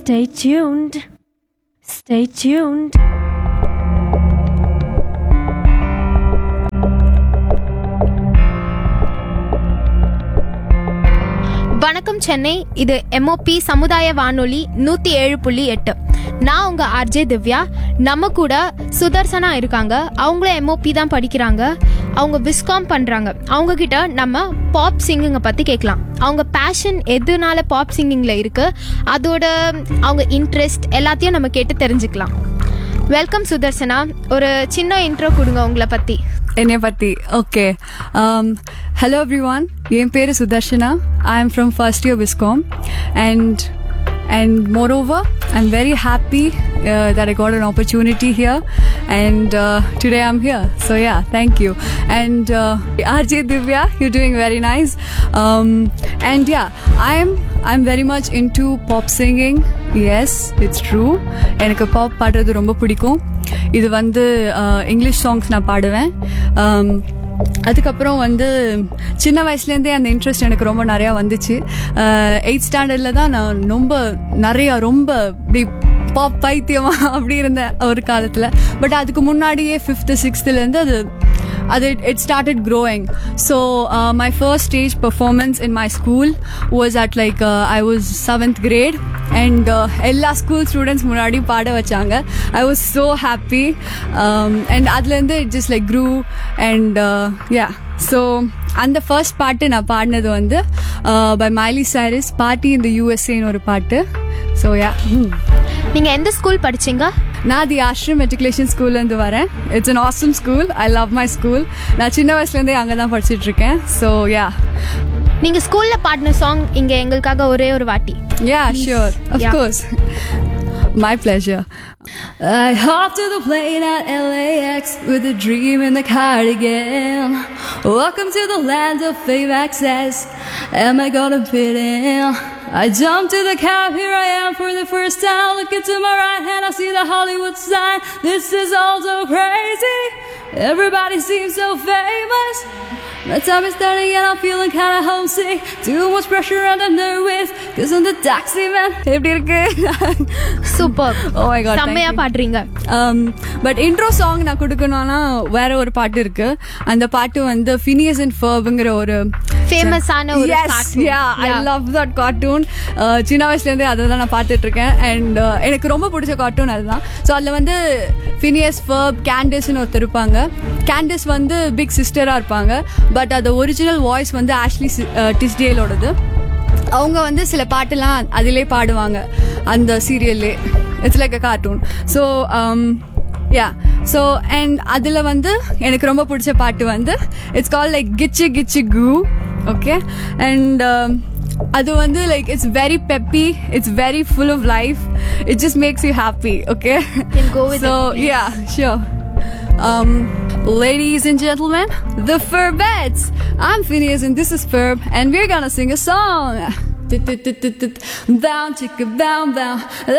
Stay tuned. Stay tuned. வணக்கம் சென்னை இது MOP சமுதாய வானொலி நூத்தி ஏழு புள்ளி எட்டு நான் உங்க ஆர்ஜே திவ்யா நம்ம கூட சுதர்சனா இருக்காங்க அவங்களும் எம்ஓபி தான் படிக்கிறாங்க அவங்க விஸ்காம் பண்றாங்க அவங்க கிட்ட நம்ம பாப் சிங்கிங்கை பத்தி கேட்கலாம் அவங்க பேஷன் எதுனால பாப் சிங்கிங்ல இருக்கு அதோட அவங்க இன்ட்ரெஸ்ட் எல்லாத்தையும் நம்ம கேட்டு தெரிஞ்சுக்கலாம் வெல்கம் சுதர்சனா ஒரு சின்ன இன்ட்ரோ கொடுங்க உங்களை பத்தி என்னை பற்றி ஓகே ஹலோ எவ்ரி ஒன் என் பேர் Sudharshana I am from first year viscom and and moreover I am very happy that I got an opportunity here and uh, today I'm here. So yeah, thank you. And uh, RJ Divya, you're doing very nice. Um, and yeah, I'm I'm very much into pop singing. Yes, it's true. எனக்கு pop பாடுறது ரொம்ப பிடிக்கும் இது வந்து English songs நான் பாடுவேன் Um, அதுக்கப்புறம் வந்து சின்ன வயசுலேருந்தே அந்த இன்ட்ரெஸ்ட் எனக்கு ரொம்ப நிறையா வந்துச்சு எயிட் ஸ்டாண்டர்டில் தான் நான் ரொம்ப நிறையா ரொம்ப இப்படி பாப் பைத்தியமா அப்படி இருந்தேன் ஒரு காலத்தில் பட் அதுக்கு முன்னாடியே ஃபிஃப்த்து சிக்ஸ்த்துலேருந்து அது அது it started growing so uh, my first stage performance in my school was at like uh, i was seventh grade and uh, எல்லா ஸ்கூல் ஸ்டூடெண்ட்ஸ் முன்னாடி பாட வச்சாங்க I was so happy and அதுலேருந்து it just like grew and yeah so அந்த first பாட்டு நான் பாடினது வந்து பை மைலி சாரிஸ் பார்ட்டி இந்த யூஎஸ்ஏன்னு ஒரு பாட்டு ஸோ யா நீங்க எந்த ஸ்கூல் படிச்சீங்க நான் தி ஆஷ்ரம் மெட்ரிகுலேஷன் ஸ்கூல்லேருந்து வரேன் it's an awesome school I love my school நான் சின்ன வயசுலேருந்தே அங்கே தான் படிச்சிட்டு இருக்கேன் ஸோ யா நீங்க ஸ்கூல்ல பாடின சாங் இங்க எங்களுக்காக ஒரே ஒரு வாட்டி yeah sure Yeah. Of course My pleasure. I hopped to the plane at LAX with a dream in the cardigan. Welcome to the land of fame access. Am I gonna fit in? I jumped to the cab, here I am for the first time. Look into my right hand, I see the Hollywood sign. This is all so crazy. Everybody seems so famous. My time is starting and I'm feeling kinda homesick. Too much pressure and I'm nervous. Cause I'm the taxi man. எப்படி இருக்கு super Oh my God, செம்மையா thank you. பாடுறீங்க but intro song நான் கொடுக்கணும்னா வேற ஒரு பாட்டு இருக்கு அந்த பாட்டு வந்து ஃபினியஸ் அண்ட் ஃபர்புங்கிற ஒரு ஃபேமஸான ஒரு Yes, cartoon. yeah, I Yeah. love that cartoon. Uh, சின்ன வயசுலேருந்தே அதை தான் நான் பார்த்துட்டு இருக்கேன் அண்ட் எனக்கு ரொம்ப பிடிச்ச கார்ட்டூன் அதுதான் ஸோ அதில் வந்து ஃபினியஸ் ஃபர்ப் கேண்டிஸ்னு ஒருத்தர் இருப்பாங்க கேண்டிஸ் வந்து பிக் சிஸ்டராக இருப்பாங்க பட் அது ஒரிஜினல் வாய்ஸ் வந்து ஆஷ்லி டிஸ்டேலோடது அவங்க வந்து சில பாட்டுலாம் அதிலே பாடுவாங்க அந்த சீரியல்லே it's like a cartoon so yeah so and அதில் வந்து எனக்கு ரொம்ப பிடிச்ச பாட்டு வந்து இட்ஸ் கால் லைக் கிச்சு கிச்சு கு ஓகே அண்ட் அது வந்து like it's very peppy it's very full of life it just makes you happy okay Then go with so it. Yeah sure Um, ladies and gentlemen, the Furbettes. I'm Phineas and this is Ferb, and we're gonna sing a song. Down, chicka, bow, bow.